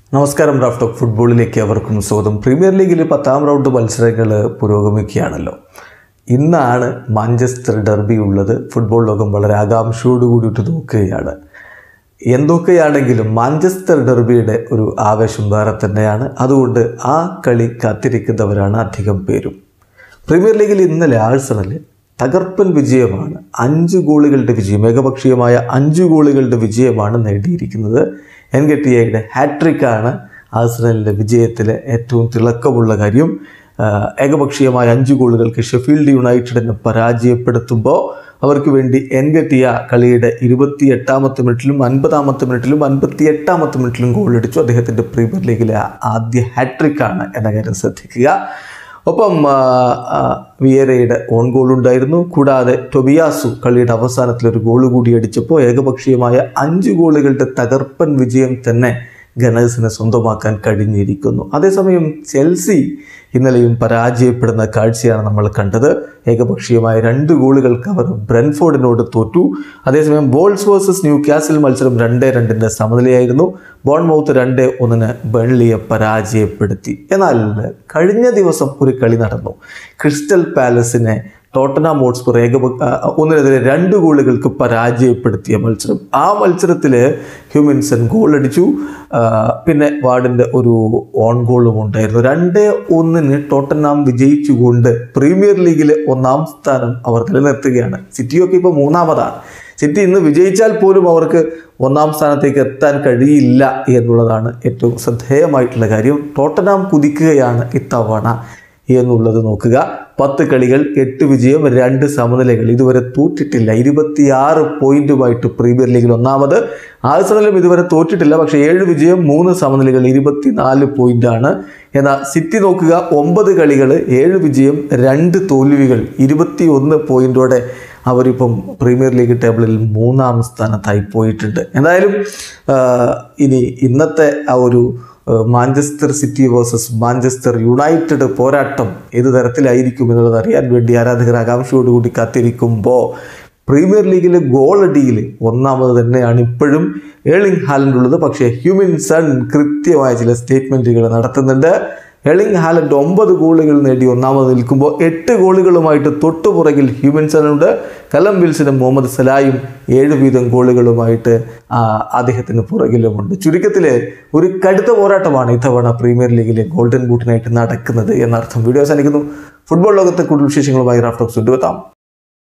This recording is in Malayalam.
നമസ്കാരം റാഫ്റ്റ് ഓഫ് ഫുട്ബോളിലേക്ക് അവർക്കും സ്വാഗതം പ്രീമിയർ ലീഗിൽ പത്താം റൗണ്ട് മത്സരങ്ങൾ പുരോഗമിക്കുകയാണല്ലോ ഇന്നാണ് മാഞ്ചസ്റ്റർ ഡെർബി ഉള്ളത് ഫുട്ബോൾ ലോകം വളരെ ആകാംക്ഷയോട് കൂടിയിട്ട് നോക്കുകയാണ് എന്തൊക്കെയാണെങ്കിലും മാഞ്ചസ്റ്റർ ഡെർബിയുടെ ഒരു ആവേശം വേറെ തന്നെയാണ് അതുകൊണ്ട് ആ കളി കാത്തിരിക്കുന്നവരാണ് അധികം പേരും പ്രീമിയർ ലീഗിൽ ഇന്നലെ ആഴ്സണൽ തകർപ്പൻ വിജയമാണ് അഞ്ച് ഗോളുകളുടെ വിജയം ഏകപക്ഷീയമായ അഞ്ച് ഗോളുകളുടെ വിജയമാണ് നേടിയിരിക്കുന്നത് എൻഗെട്ടിയയുടെ ഹാട്രിക്കാണ് ആഴ്സണലിൻ്റെ വിജയത്തിലെ ഏറ്റവും തിളക്കമുള്ള കാര്യം ആ, ഏകപക്ഷീയമായ അഞ്ച് ഗോളുകൾക്ക് ഷെഫീൽഡ് യുണൈറ്റഡിനെ പരാജയപ്പെടുത്തുമ്പോൾ അവർക്ക് വേണ്ടി എൻഗറ്റിയ കളിയുടെ ഇരുപത്തി എട്ടാമത്തെ മിനിറ്റിലും അൻപതാമത്തെ മിനിറ്റിലും അൻപത്തി എട്ടാമത്തെ മിനിറ്റിലും ഗോളടിച്ചു അദ്ദേഹത്തിൻ്റെ പ്രീമിയർ ലീഗിലെ ആദ്യ ഹാട്രിക്കാണ് എന്ന കാര്യം ശ്രദ്ധിക്കുക ഒപ്പം ആ, ആ, വിയേരയുടെ ഓൺ ഗോൾ ഉണ്ടായിരുന്നു കൂടാതെ ടൊബിയാസു കളിയുടെ അവസാനത്തിൽ ഒരു ഗോൾ കൂടി അടിച്ചപ്പോൾ ഏകപക്ഷീയമായ അഞ്ച് ഗോളുകളുടെ തകർപ്പൻ വിജയം തന്നെ ഗനേഴ്സിനെ സ്വന്തമാക്കാൻ കഴിഞ്ഞിരിക്കുന്നു അതേസമയം ചെൽസി ഇന്നലെയും പരാജയപ്പെടുന്ന കാഴ്ചയാണ് നമ്മൾ കണ്ടത് ഏകപക്ഷീയമായ രണ്ട് ഗോളുകൾക്ക് അവർ ബ്രെൻഫോർഡിനോട് തോറ്റു അതേസമയം ബോൾസ് വേഴ്സസ് ന്യൂ കാസിൽ മത്സരം രണ്ട് രണ്ടിൻ്റെ സമനിലയായിരുന്നു ബോൺമൗത്ത് രണ്ട് ഒന്നിന് ബെൺലിയെ പരാജയപ്പെടുത്തി എന്നാൽ കഴിഞ്ഞ ദിവസം ഒരു കളി നടന്നു ക്രിസ്റ്റൽ പാലസിനെ ടോട്ടനാം ഹോട്ട്സ്പർ ഏക ഒന്നിനെതിരെ രണ്ട് ഗോളുകൾക്ക് പരാജയപ്പെടുത്തിയ മത്സരം ആ മത്സരത്തിൽ ഹ്യൂമിൻസൺ ഗോൾ അടിച്ചു ആ, പിന്നെ വാർഡിൻ്റെ ഒരു ഓൺ ഗോളും ഉണ്ടായിരുന്നു രണ്ട് ഒന്നിന് ടോട്ടനാം വിജയിച്ചുകൊണ്ട് പ്രീമിയർ ലീഗിലെ ഒന്നാം സ്ഥാനം അവർ നിലനിർത്തുകയാണ് സിറ്റിയൊക്കെ ഇപ്പോൾ മൂന്നാമതാണ് സിറ്റി ഇന്ന് വിജയിച്ചാൽ പോലും അവർക്ക് ഒന്നാം സ്ഥാനത്തേക്ക് എത്താൻ കഴിയില്ല എന്നുള്ളതാണ് ഏറ്റവും ശ്രദ്ധേയമായിട്ടുള്ള കാര്യം ടോട്ടനാം കുതിക്കുകയാണ് ഇത്തവണ എന്നുള്ളത് നോക്കുക പത്ത് കളികൾ എട്ട് വിജയം രണ്ട് സമനിലകൾ ഇതുവരെ തോറ്റിട്ടില്ല ഇരുപത്തിയാറ് പോയിന്റുമായിട്ട് പ്രീമിയർ ലീഗിൽ ഒന്നാമത് ആഴ്സണലും ഇതുവരെ തോറ്റിട്ടില്ല പക്ഷേ ഏഴ് വിജയം മൂന്ന് സമനിലകൾ ഇരുപത്തിനാല് പോയിന്റാണ് എന്നാൽ സിറ്റി നോക്കുക ഒമ്പത് കളികൾ ഏഴ് വിജയം രണ്ട് തോൽവികൾ ഇരുപത്തി ഒന്ന് പോയിന്റോടെ അവരിപ്പം പ്രീമിയർ ലീഗ് ടേബിളിൽ മൂന്നാം സ്ഥാനത്തായി പോയിട്ടുണ്ട് എന്തായാലും ആ, ഇനി ഇന്നത്തെ ആ ഒരു ഏഹ് Manchester City versus Manchester United പോരാട്ടം ഏത് തരത്തിലായിരിക്കും എന്നുള്ളത് അറിയാൻ വേണ്ടി ആരാധകർ ആകാംക്ഷയോടുകൂടി കാത്തിരിക്കുമ്പോൾ പ്രീമിയർ ലീഗിലെ ഗോളടിയിൽ ഒന്നാമത് തന്നെയാണ് ഇപ്പോഴും ഏളിംഗ് ഹാലൻഡ് ഉള്ളത് പക്ഷേ ഹ്യൂമിൻ സൺ കൃത്യമായ ചില സ്റ്റേറ്റ്മെൻറ്റുകൾ നടത്തുന്നുണ്ട് എളിംഗ് ഹാലൻഡ് ഒമ്പത് ഗോളുകൾ നേടി ഒന്നാമത് നിൽക്കുമ്പോൾ എട്ട് ഗോളുകളുമായിട്ട് തൊട്ടുപുറകിൽ ഹ്യൂമൻസൺ ഉണ്ട് കലം വിൽസനും മുഹമ്മദ് സലായും ഏഴ് വീതം ഗോളുകളുമായിട്ട് ആ, അദ്ദേഹത്തിന് പുറകിലുമുണ്ട് ചുരുക്കത്തിൽ ഒരു കടുത്ത പോരാട്ടമാണ് ഇത്തവണ പ്രീമിയർ ലീഗിലെ ഗോൾഡൻ ബൂട്ടിനായിട്ട് നടക്കുന്നത് എന്നർത്ഥം വീഡിയോ അവസാനിക്കുന്നു ഫുട്ബോൾ ലോകത്തെ കൂടുതൽ വിശേഷങ്ങളുമായി റാഫ്റ്റോക്സ് കൊണ്ടുവെത്താം